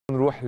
نروح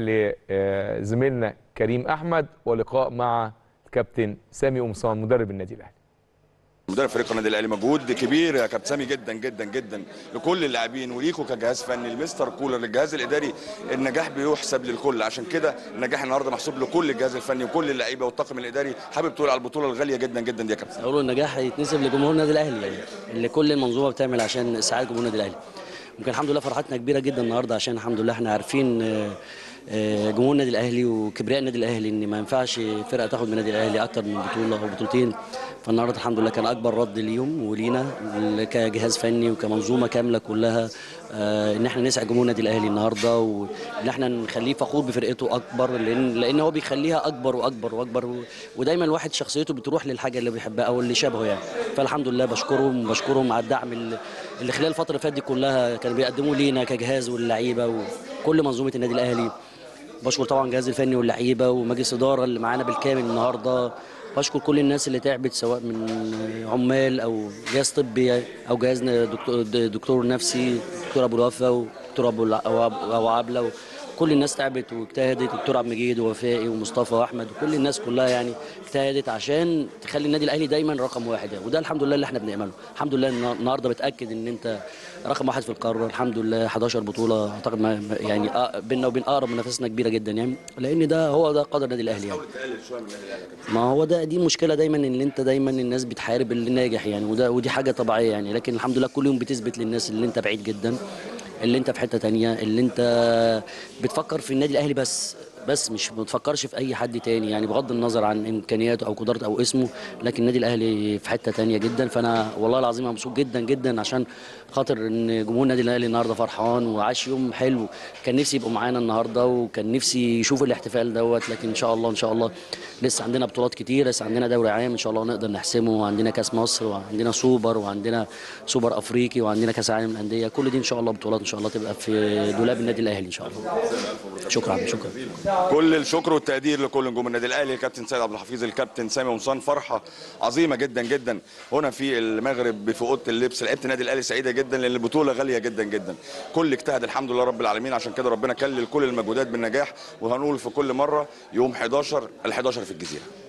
لزميلنا كريم احمد ولقاء مع الكابتن سامي قمصان مدرب النادي الاهلي مدرب فريق النادي الاهلي مجهود كبير يا كابتن سامي جدا جدا جدا لكل اللاعبين وليكوا كجهاز فني المستر كولر الجهاز الاداري النجاح بيحسب للكل عشان كده النجاح النهارده محسوب لكل الجهاز الفني وكل اللعيبه والطاقم الاداري حابب تقول على البطوله الغاليه جدا جدا دي يا كابتن اقول النجاح يتنسب لجمهور النادي الاهلي يعني اللي كل المنظومه بتعمل عشان اسعاد جمهور النادي الاهلي ممكن الحمد لله فرحتنا كبيره جدا النهارده عشان الحمد لله احنا عارفين آه، آه، جمهور النادي الاهلي وكبرياء النادي الاهلي ان ما ينفعش فرقه تاخد من النادي الاهلي اكتر من بطوله او بطولتين فالنهارده الحمد لله كان اكبر رد ليهم ولينا كجهاز فني وكمنظومه كامله كلها آه، ان احنا نسعد جمهور النادي الاهلي النهارده وان احنا نخليه فخور بفرقته اكبر لان لان هو بيخليها اكبر واكبر واكبر و- ودايما الواحد شخصيته بتروح للحاجه اللي بيحبها او اللي شبهه يعني فالحمد لله بشكرهم بشكرهم على الدعم اللي اللي خلال الفتره اللي فاتت دي كلها كانوا بيقدموه لينا كجهاز واللعيبه وكل منظومه النادي الاهلي بشكر طبعا الجهاز الفني واللعيبه ومجلس الاداره اللي معانا بالكامل النهارده بشكر كل الناس اللي تعبت سواء من عمال او جهاز طبي او جهاز دكتور, دكتور نفسي دكتور ابو الوفا ودكتور ابو الع- أو أبو- أبو عبله كل الناس تعبت واجتهدت دكتور عبد المجيد ووفائي ومصطفى واحمد وكل الناس كلها يعني اجتهدت عشان تخلي النادي الاهلي دايما رقم واحد يعني. وده الحمد لله اللي احنا بنعمله الحمد لله إن النهارده بتاكد ان انت رقم واحد في القاره الحمد لله 11 بطوله اعتقد ما ما- يعني آه، بيننا وبين اقرب منافسنا كبيره جدا يعني لان ده هو ده قدر النادي الاهلي يعني ما هو ده دي مشكله دايما ان انت دايما الناس بتحارب اللي ناجح يعني وده ودي حاجه طبيعيه يعني لكن الحمد لله كل يوم بتثبت للناس اللي انت بعيد جدا اللي انت في حته تانية اللي انت بتفكر في النادي الاهلي بس بس مش ما بتفكرش في اي حد تاني يعني بغض النظر عن امكانياته او قدراته او اسمه لكن النادي الاهلي في حته تانية جدا فانا والله العظيم مبسوط جدا جدا عشان خاطر ان جمهور النادي الاهلي النهارده فرحان وعاش يوم حلو كان نفسي يبقوا معانا النهارده وكان نفسي يشوفوا الاحتفال دوت لكن ان شاء الله ان شاء الله لسه عندنا بطولات كتير لسه عندنا دوري عام ان شاء الله نقدر نحسمه وعندنا كاس مصر وعندنا سوبر وعندنا سوبر افريقي وعندنا كاس عالم الانديه كل دي ان شاء الله بطولات ان شاء الله تبقى في دولاب النادي الاهلي ان شاء الله شكرا شكرا كل الشكر والتقدير لكل نجوم النادي الاهلي الكابتن سيد عبد الحفيظ الكابتن سامي قمصان فرحه عظيمه جدا جدا هنا في المغرب في اوضه اللبس لعيبه النادي الاهلي سعيده جدا لان البطوله غاليه جدا جدا كل اجتهد الحمد لله رب العالمين عشان كده ربنا كلل كل المجهودات بالنجاح وهنقول في كل مره يوم 11 ال 11 في الجزيره